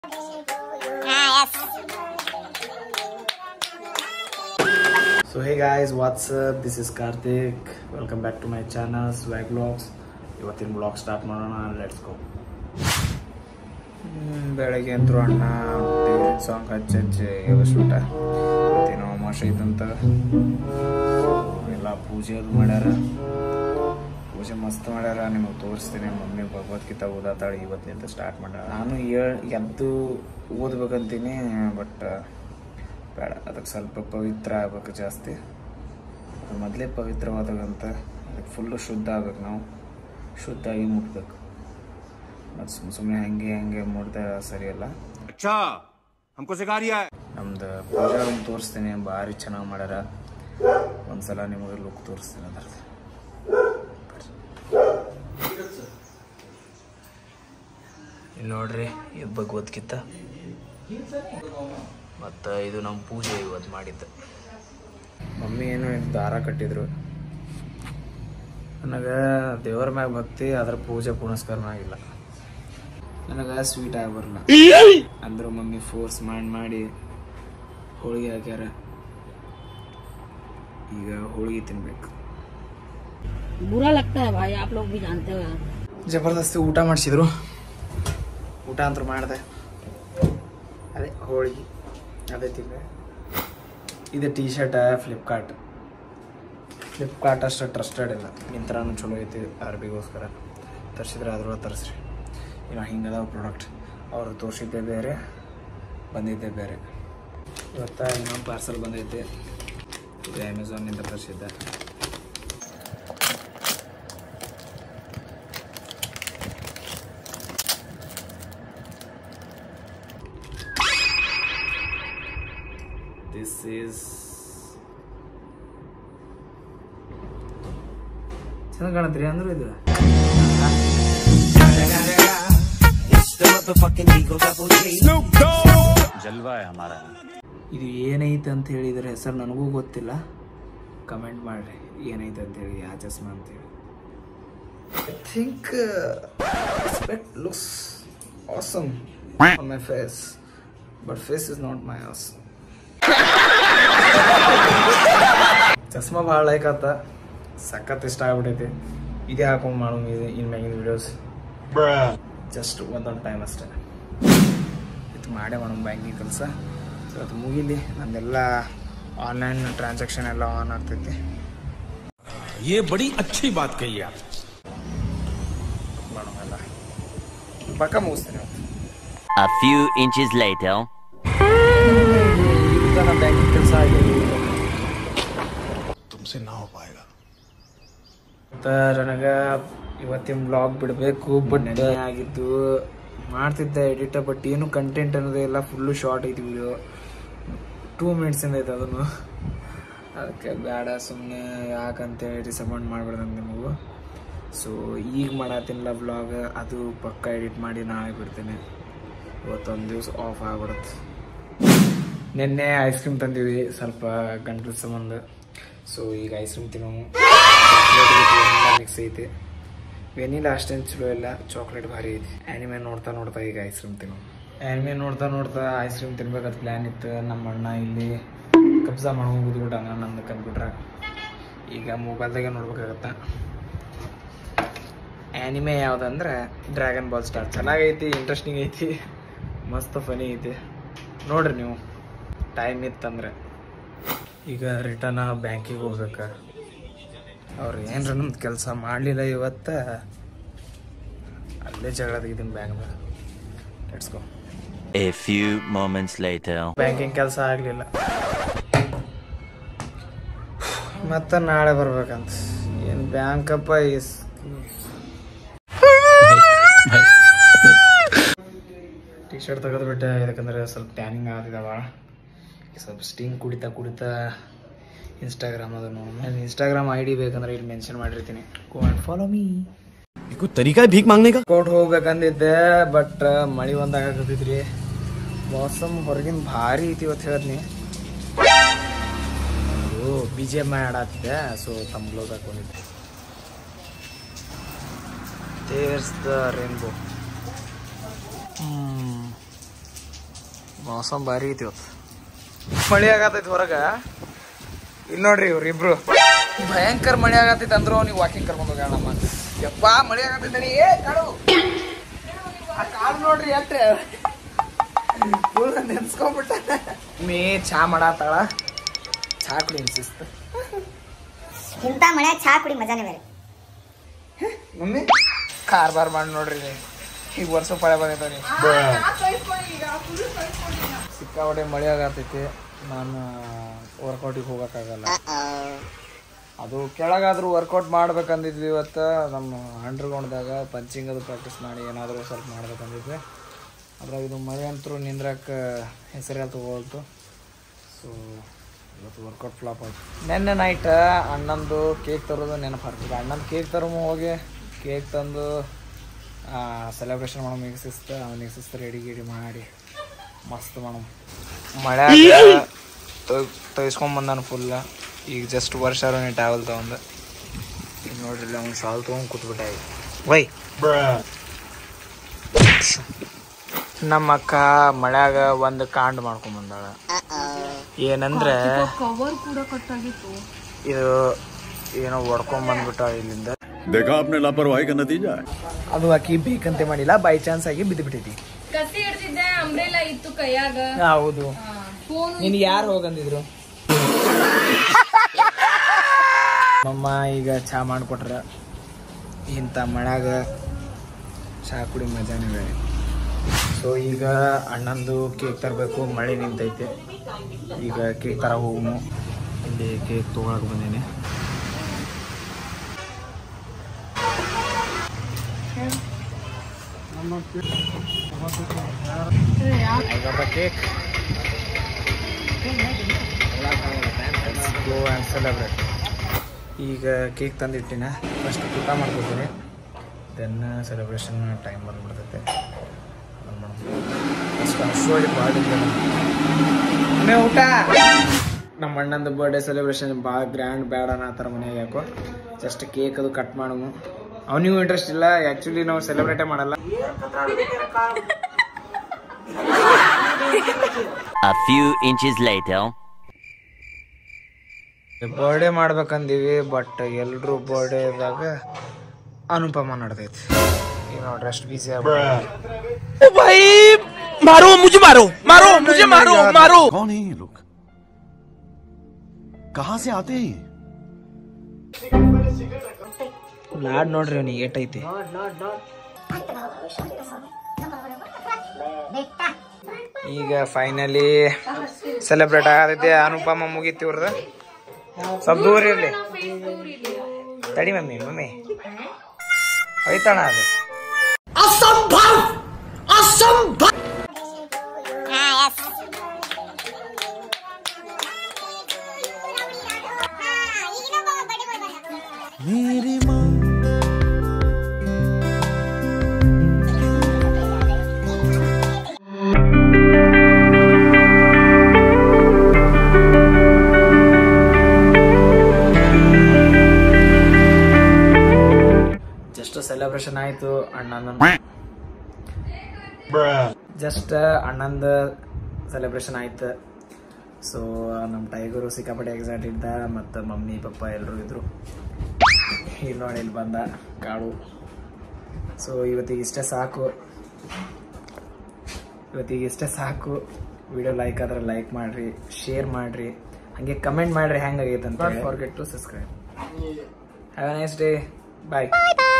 So hey guys what's up this is Karthik welcome back to my channel swag blogs ಇವತ್ತಿನ blog start ಮಾಡೋಣ let's go ಬೆಳಗ್ಗೆ ಅಂತೂ ಅಣ್ಣ ದೇವ್ರಿನ song ಹಚ್ಚಿ ಹಚ್ಚಿ ಎಬ್ಬಿಸ್ಬಿಟ್ಟ ಇವತ್ತೇನೋ ಅಮಾವಾಸ್ಯೆ ಐತಂತ ಎಲ್ಲ ಪೂಜೆ ಅದು ಮಾಡ್ಯಾರ ಪೂಜೆ ಮಸ್ತ್ ಮಾಡ್ಯಾರ ನಿಮಗೆ ತೋರಿಸ್ತೀನಿ ಮಮ್ಮಿ ಭಗವದ್ಗೀತಾ ಓದಾತಾಳೆ ಇವತ್ತಿನಿಂದ ಸ್ಟಾರ್ಟ್ ಮಾಡ್ಯಾರ ನಾನು ಹೇಳ್ ಎದ್ದು ಓದ್ಬೇಕಂತೀನಿ ಬಟ್ ಬೇಡ ಅದಕ್ಕೆ ಸ್ವಲ್ಪ ಪವಿತ್ರ ಆಗ್ಬೇಕು ಜಾಸ್ತಿ ಅದು ಮೊದಲೇ ಪವಿತ್ರವಾದಾಗಂತ ಅದಕ್ಕೆ ಫುಲ್ಲು ಶುದ್ಧ ಆಗ್ಬೇಕು ನಾವು ಶುದ್ಧ ಆಗಿ ಮುಟ್ಬೇಕು ಮತ್ತು ಸುಮ್ಮ ಸುಮ್ಮನೆ ಹಂಗೆ ಹಂಗೆ ಮುಟ್ದೆ ಸರಿಯಲ್ಲ अच्छा हमको सिखा रिया है ನಮ್ದು ಪೂಜಾ ರೂಮ್ ತೋರಿಸ್ತೀನಿ ಭಾರಿ ಚೆನ್ನಾಗಿ ಮಾಡ್ಯಾರ ಒಂದ್ಸಲ ನಿಮಗೆ ಲುಕ್ ತೋರಿಸ್ತೀನಿ ಅದ್ರದ್ದು ಇಲ್ಲಿ ನೋಡ್ರಿ ಇದು ಭಗವದ್ಗೀತಾ ಮತ್ತು ಇದು ನಮ್ಮ ಪೂಜೆ ಇವತ್ತು ಮಾಡಿದ್ದು ಮಮ್ಮಿ ಏನು ಇದು ದಾರ ಕಟ್ಟಿದ್ರು ನನಗೆ ದೇವರ ಮ್ಯಾಗ ಭಕ್ತಿ ಅದ್ರ ಪೂಜೆ ಪುನಸ್ಕಾರ ಮ್ಯಾಗಿಲ್ಲ ನನಗೆ ಸ್ವೀಟ್ ಆಗಿ ಬರಲ್ಲ ಅಂದ್ರು ಮಮ್ಮಿ ಫೋರ್ಸ್ ಮಾಡಿ ಮಾಡಿ ಹೋಳಿಗೆ ಹಾಕ್ಯಾರ ಈಗ ಹೋಳಿಗೆ ತಿನ್ಬೇಕು बुरा लगता है भाई आप लोग भी जानते हो ಜಬರ್ದಸ್ತಿ ಊಟ ಮಾಡಿಸಿದ್ರು ಊಟ ಅಂತೂ ಮಾಡಿದೆ ಅದೇ ಹೋಳಿಗೆ ಅದೇ ತಿಂದೆ ಇದು ಟೀ ಶರ್ಟ್ ಫ್ಲಿಪ್ಕಾರ್ಟ್ ಫ್ಲಿಪ್ಕಾರ್ಟ್ ಅಷ್ಟು ಟ್ರಸ್ಟೆಡ್ ಇಲ್ಲ ಮಿಂತ್ರಾನು ಚಲೋ ಐತಿ ಅರ್ಬಿಗೋಸ್ಕರ ತರಿಸಿದ್ರೆ ಅದ್ರೊಳಗೆ ತರಿಸ್ರಿ ಇನ್ನು ಹಿಂಗದಾವ ಪ್ರಾಡಕ್ಟ್ ಅವರು ತೋರಿಸಿದ್ದೆ ಬೇರೆ ಬಂದಿದ್ದೆ ಬೇರೆ ಇವತ್ತು ಇನ್ನೊಂದು ಪಾರ್ಸಲ್ ಬಂದೈತೆ ಇದು ಅಮೆಝಾನ್ನಿಂದ ತರಿಸಿದ್ದೆ ದಿಸ್ ಈಸ್ ಚೆನ್ನಾಗಿ ಕಾಣತ್ರಿ ಅಂದ್ರೆ ಇದು जलवा है हमारा ಇದು ಏನೈತೆ ಅಂತ ಹೇಳಿದ್ರೆ ಹೆಸರು ನನಗೂ ಗೊತ್ತಿಲ್ಲ ಕಮೆಂಟ್ ಮಾಡ್ರಿ ಏನೈತೆ ಅಂತ ಹೇಳಿ ಯಾವ ಚಸ್ಮಾ ಅಂತೇಳಿ I think specs looks awesome on my face but face is not my as ಚಸ್ಮಾ ಭಾಳ ಲೈಕ್ ಆತ ಸಖತ್ ಇಷ್ಟ ಆಗ್ಬಿಟ್ಟೈತಿ ಇದೇ ಹಾಕೊಂಡು ಮಾಡೋ ಇನ್ ಮ್ಯಾಗಿನ ವಿಡಿಯೋಸ್ ಜಸ್ಟ್ ಒಂದೊಂದು ಟೈಮ್ ಅಷ್ಟೇ ಇದು ಮಾಡೇ ಮಾಡೋಣ ಬ್ಯಾಂಕಿಂಗ್ ಕೆಲಸ ಸೊ ಅದು ಮುಗಿಲಿ ನಂದೆಲ್ಲ ಆನ್ಲೈನ್ ಟ್ರಾನ್ಸಾಕ್ಷನ್ ಎಲ್ಲ ಆನ್ ಆಗ್ತೈತಿ ये बड़ी अच्छी बात कही आप ಮಾಡೋಣ ಎಲ್ಲ ಪಕ್ಕ ಮುಗಿಸ್ತೀನಿ ಇವತ್ತು. A few inches later. ಈಗ ನನ್ನ ಬ್ಯಾಂಕಿಂಗ್ ಕೆಲಸ ಆಗಿದೆ तुमसे ना हो पाएगा ಮತ್ತು ನನಗೆ ಇವತ್ತಿನ ಬ್ಲಾಗ್ ಬಿಡಬೇಕು ಬಟ್ ಆಗಿದ್ದು ಮಾಡ್ತಿದ್ದೆ ಎಡಿಟ ಬಟ್ ಏನು ಕಂಟೆಂಟ್ ಅನ್ನೋದೇ ಇಲ್ಲ ಫುಲ್ಲು ಶಾರ್ಟ್ ಐತಿ ವಿಡಿಯೋ ಟೂ ಮಿನಿಟ್ಸಿಂದ ಐತೆ ಅದನ್ನು ಅದಕ್ಕೆ ಬೇಡ ಸುಮ್ಮನೆ ಯಾಕಂತೇಳಿ ರಿಸಮೆಂಡ್ ಮಾಡ್ಬಿಡ್ದಂಗೆ ನಿಮಗೂ ಸೊ ಈಗ ಮಾಡತ್ತೀನಿಲ್ಲ ಬ್ಲಾಗ್ ಅದು ಪಕ್ಕ ಎಡಿಟ್ ಮಾಡಿ ನಾಳೆ ಬಿಡ್ತೇನೆ ಇವತ್ತೊಂದು ದಿವಸ ಆಫ್ ಆಗ್ಬಿಡುತ್ತೆ ನಿನ್ನೆ ಐಸ್ ಕ್ರೀಮ್ ತಂದಿವಿ ಸ್ವಲ್ಪ ಗಂಟಲು ಸಂಬಂಧ ಸೊ ಈಗ ಐಸ್ ಕ್ರೀಮ್ ತಿನ್ನೋ ಮಿಕ್ಸ್ ಐತಿ ವೆನಿಲಾ ಅಷ್ಟೇನು ಚಲೋ ಇಲ್ಲ ಚಾಕ್ಲೇಟ್ ಭಾರಿ ಐತಿ ಆ್ಯನಿಮೆ ನೋಡ್ತಾ ನೋಡ್ತಾ ಈಗ ಐಸ್ ಕ್ರೀಮ್ ತಿನ್ನೋ ಆ್ಯನಿಮೆ ನೋಡ್ತಾ ನೋಡ್ತಾ ಐಸ್ ಕ್ರೀಮ್ ತಿನ್ಬೇಕಂತ ಪ್ಲ್ಯಾನ್ ಇತ್ತು ನಮ್ಮ ಅಣ್ಣ ಇಲ್ಲಿ ಕಬ್ಜಾ ಮಾಡ್ಕೊಂಡು ಕೂತ್ಬಿಟ್ಟಾನ ನಂದು ಕಂಪ್ಯೂಟ್ರಾಗ ಈಗ ಮೊಬೈಲ್ದಾಗೆ ನೋಡ್ಬೇಕಾಗತ್ತ ಆ್ಯನಿಮೆ ಯಾವುದಂದ್ರೆ ಡ್ರ್ಯಾಗನ್ ಬಾಲ್ ಸ್ಟಾರ್ ಚೆನ್ನಾಗೈತಿ ಇಂಟ್ರೆಸ್ಟಿಂಗ್ ಐತಿ ಮಸ್ತ್ ಫನಿ ಐತಿ ನೋಡ್ರಿ ನೀವು ಟೈಮ್ ಇತ್ತಂದ್ರೆ ಈಗ ರಿಟರ್ನ್ ಬ್ಯಾಂಕಿಗೆ ಹೋಗ್ಬೇಕು ಅವ್ರು ಏನ್ರ ನಮ್ದು ಕೆಲಸ ಮಾಡಲಿಲ್ಲ ಇವತ್ತು ಅಲ್ಲೇ ಜಗಳ ತೆಗಿತೀನಿ ಬ್ಯಾಂಕ್ದಾಗ let's go A few moments later. Banking ಕೆಲಸ ಆಗಲಿಲ್ಲ ಮತ್ತೆ ನಾಳೆ ಬರ್ಬೇಕಂತ ಏನು ಬ್ಯಾಂಕಪ್ಪ ಇಸ್ ಟಿ ಶರ್ಟ್ ತೆಗೆದ್ಬಿಟ್ಟೆ ಯಾಕಂದ್ರೆ ಸ್ವಲ್ಪ ಟ್ಯಾನಿಂಗ್ ಆಗ್ತಿದೆ ಭಾಳ ಸ್ವಲ್ಪ ಸ್ಟಿಂಗ್ ಕುಡಿತಾ ಕುಡಿತಾ ಇನ್ಸ್ಟಾಗ್ರಾಮ್ ಅದು ನೋಡಿ ಇನ್ಸ್ಟಾಗ್ರಾಮ್ ಐ ಡಿ ಬೇಕಂದ್ರೆ ಇಲ್ಲಿ ಮೆನ್ಷನ್ ಮಾಡಿರ್ತೀನಿ ಗೋ ಆ್ಯಂಡ್ ಫಾಲೋ ಮೀ कोई तरीका है भीख मांगने का ಕೋಟ್ ಹೋಗ್ಬೇಕಂದಿದ್ದೆ ಬಟ್ ಮಳಿ ಒಂದಾಗತ್ತೈತ್ರಿ ಮೌಸಮ್ ಹೊರಗಿನ ಭಾರಿ ಐತಿ ಇವತ್ತು ಹೇಳ್ತೀನಿ ಅದು ಬಿ ಜಿ ಎಮ್ ಆಡತ್ತಿದ್ದೆ ಸೊ ತಮ್ಗ್ಲೋಸ್ ಹಾಕೊಂಡಿದ್ದೆ ದೇರ್ಸ್ ದ ರೇನ್ಬೋ ಮೌಸಮ್ ಭಾರಿ ಐತಿ ಇವತ್ತು ಮಳೆ ಆಗತೈತಿ ಹೊರಗ ಇಲ್ಲಿ ನೋಡ್ರಿ ಇವ್ರಿಬ್ರು ಭಯಂಕರ ಮಳೆ ಆಗತೈತಿ ಅಂದ್ರು ಅವ್ನಿಗೆ ವಾಕಿಂಗ್ ಕರ್ಕೊಂಡು ಹೋಗೋಣ ನಮ್ಮ ಯಪ್ಪ ಮಳೆ ಆಗತೈತಿ ಏ ಕಾಡು ಆ ಕಾಡು ನೋಡ್ರಿ ಎಟ್ಟ ಫುಲ್ ನೆನ್ಸ್ಕೊಂಡ್ಬಿಟ್ಟ ಮೇ ಚಾ ಮಾಡತ್ತಾಳ ಚಾ ಕುಡಿ ಶಿಸ್ತು ಇಂಥ ಮಳೆ ಚಹಾ ಕುಡಿ ಮಜಾನೇ ಬೇರೆ ಮಮ್ಮಿ ಕಾರ್ಬಾರ್ ಮಾಡಿ ನೋಡ್ರಿ ನೀ. ಈಗ ವರ್ಷ ಪಳೆ ಬಂದೈತಿ ಸಿಕ್ಕಾಪಟ್ಟೆ ಮಳೆ ಆಗತೈತಿ ನಾನು ವರ್ಕೌಟಿಗೆ ಹೋಗೋಕ್ಕಾಗಲ್ಲ ಅದು ಕೆಳಗಾದ್ರೂ ವರ್ಕೌಟ್ ಮಾಡ್ಬೇಕಂದಿದ್ವಿ ಇವತ್ತು ನಮ್ಮ ಅಂಡರ್ಗ್ರೌಂಡ್ದಾಗ ಪಂಚಿಂಗ್ ಅದು ಪ್ರಾಕ್ಟೀಸ್ ಮಾಡಿ ಏನಾದರೂ ಸ್ವಲ್ಪ ಮಾಡ್ಬೇಕಂದಿದ್ವಿ ಅದ್ರಾಗ ಇದು ಮಳೆ ಅಂತರೂ ನಿಂದ್ರಕ್ಕೆ ಹೆಸರೇ ತಗೊಳ್ತು ಸೊ ಇವತ್ತು ವರ್ಕೌಟ್ ಫ್ಲಾಪ್ ಆಯ್ತು ನೆನ್ನೆ ನೈಟ್ ಅಣ್ಣಂದು ಕೇಕ್ ತರೋದು ನೆನಪು ಹಾಕ್ತಿದ್ದೆ ಅಣ್ಣಂದು ಕೇಕ್ ತರಮು ಹೋಗಿ ಕೇಕ್ ತಂದು ಸೆಲೆಬ್ರೇಷನ್ ಮಾಡೋ ಈಗ ಶಿಸ್ತು ಅವನಿಗೆ ಶಿಸ್ತು ರೆಡಿ ಗಿಡಿ ಮಾಡಿ ಮಸ್ತ್ ಮಾಡಮ್ ಮಳೆ ತೆಗಿಸ್ಕೊಂಡ್ ಬಂದಾನ ಫುಲ್ ಈಗ ಜಸ್ಟ್ ವರ್ಷ ಟ್ಯಾವಲ್ ತಗೊಂಡು ಈಗ ನೋಡ್ರಿ ಅವ್ನು ಸಾಲ್ ತೊಗೊಂಡು ಕೂತ್ಬಿಟ್ಟ ಈಗ ವೈ ನಮ್ಮ ಅಕ್ಕ ಮಳ್ಯಾಗ ಒಂದು ಕಾಂಡ್ ಮಾಡ್ಕೊಂಡ್ ಬಂದಾಳ ಏನಂದ್ರೆ ಕವರ್ ಕೂಡ ಕಟ್ಟಾಗಿತ್ತು ಇದು ಏನೋ ಹೊಡ್ಕೊಂಡ್ ಬಂದ್ಬಿಟ್ಟ ಇಲ್ಲಿಂದ देखा आपने लापरवाही का नतीजा है ಅದು ಆಕಿ ಬೇಕಂತೆ ಮಾಡಿಲ್ಲ ಬೈ ಚಾನ್ಸ್ ಆಗಿ ಬಿದ್ದು ಬಿಟ್ಟೈತಿ ಕಸಿ ಹಿಡ್ತಿದ್ದೆ ಅಂಬ್ರೆಲಾ ಇತ್ತು ಕೈಯಾಗ ಹೌದು ಫೋನ್ ನಿನ್ ಯಾರು ಹೋಗಂದಿದ್ರು ಮಮ್ಮ ಈಗ ಚಹಾ ಮಾಡಿಕೊಟ್ರ ಇಂಥ ಮಳ್ಯಾಗ ಚಹಾ ಕುಡಿ ಮಜಾನೇ ಬೇರೆ ಸೊ ಈಗ ಅಣ್ಣಂದು ಕೇಕ್ ತರಬೇಕು ಮಳೆ ನಿಂತೈತೆ ಈಗ ಕೇಕ್ ತರ ಹೋಗುನು ಇಲ್ಲಿ ಕೇಕ್ ತೊಗೊಳಕ್ ಬಂದೇನೆ I got the cake. Go and celebrate. ಈಗ ಕೇಕ್ ತಂದಿಟ್ಟಿನ ಫಸ್ಟ್ ಊಟ ಮಾಡ್ಕೊತೀನಿ ದೆನ್ ಸೆಲೆಬ್ರೇಷನ್ ಟೈಮ್ ಬಂದ್ಬಿಡ್ತೈತೆ ಫಸ್ಟ್ ಅಷ್ಟೊಳಗೆ ಭಾಳ ಊಟ ನಮ್ಮ ಅಣ್ಣಂದು ಬರ್ಡೇ ಸೆಲೆಬ್ರೇಷನ್ ಭಾಳ ಗ್ರ್ಯಾಂಡ್ ಬೇಡ ಅನ್ನೋ ಥರ ಮನೆಯಾಗ ಯಾಕೋ ಜಸ್ಟ್ ಕೇಕ್ ಅದು ಕಟ್ ಮಾಡಮು ಅವನಿಗೂ ಇಂಟ್ರೆಸ್ಟ್ ಇಲ್ಲ ಆ್ಯಕ್ಚುಲಿ ನಾವು ಸೆಲೆಬ್ರೇಟೇ ಮಾಡಲ್ಲ A few inches later. Birthday ಮಾಡ್ಬೇಕಂದೀವಿ ಬಟ್ ಎಲ್ರು ಬರ್ಡೇದಾಗ ಅನುಪಮ ನಡ್ದೈತಿ ಈಗ ನೋಡ್ರಿ ಅಷ್ಟು ಬಿಸಿ मारो मुझे मारो मारो मुझे मारो मारो कौन है ये लोग कहाँ से आते हैं ये? ಲಾಡ್ ನೋಡ್ರಿ ಅವ್ನಿಗೆ ಏಟೈತಿ ಈಗ ಫೈನಲಿ ಸೆಲೆಬ್ರೇಟ್ ಆಗತೈತಿ ಅನುಪಮ ಮುಗೀತಿ ಇವ್ರದ ಸ್ವಲ್ಪ ದೂರ ಇರ್ಲಿ ತಡಿ ಮಮ್ಮಿ ಮಮ್ಮಿ ಹೋಯ್ತಾಣ ಅದು ಜಸ್ಟ್ ಸೆಲೆಬ್ರೇಷನ್ ಆಯ್ತು ಅಣ್ಣನ ಜಸ್ಟ್ ಅಣ್ಣಂದ ಸೆಲೆಬ್ರೇಷನ್ ಆಯ್ತು ಸೊ ನಮ್ಮ ಟೈಗರು ಸಿಕ್ಕಾಪಟ್ಟೆ ಎಕ್ಸೈಟ್ ಇದ್ದ ಮತ್ತು ಮಮ್ಮಿ ಪಪ್ಪ ಎಲ್ಲರೂ ಇದ್ರು ಇಲ್ಲಿ ನೋಡಿ ಇಲ್ಲಿ ಬಂದ ಕಾಳು ಸೊ ಇವತ್ತಿಗೆ ಇಷ್ಟೇ ಸಾಕು ಇವತ್ತಿಗೆ ಇಷ್ಟೇ ಸಾಕು ವಿಡಿಯೋ ಲೈಕ್ ಆದ್ರೆ ಲೈಕ್ ಮಾಡ್ರಿ ಶೇರ್ ಮಾಡ್ರಿ ಹಾಗೆ ಕಮೆಂಟ್ ಮಾಡ್ರಿ ಹೆಂಗಾಗೈತೆ ಅಂತ forget to subscribe have nice day bye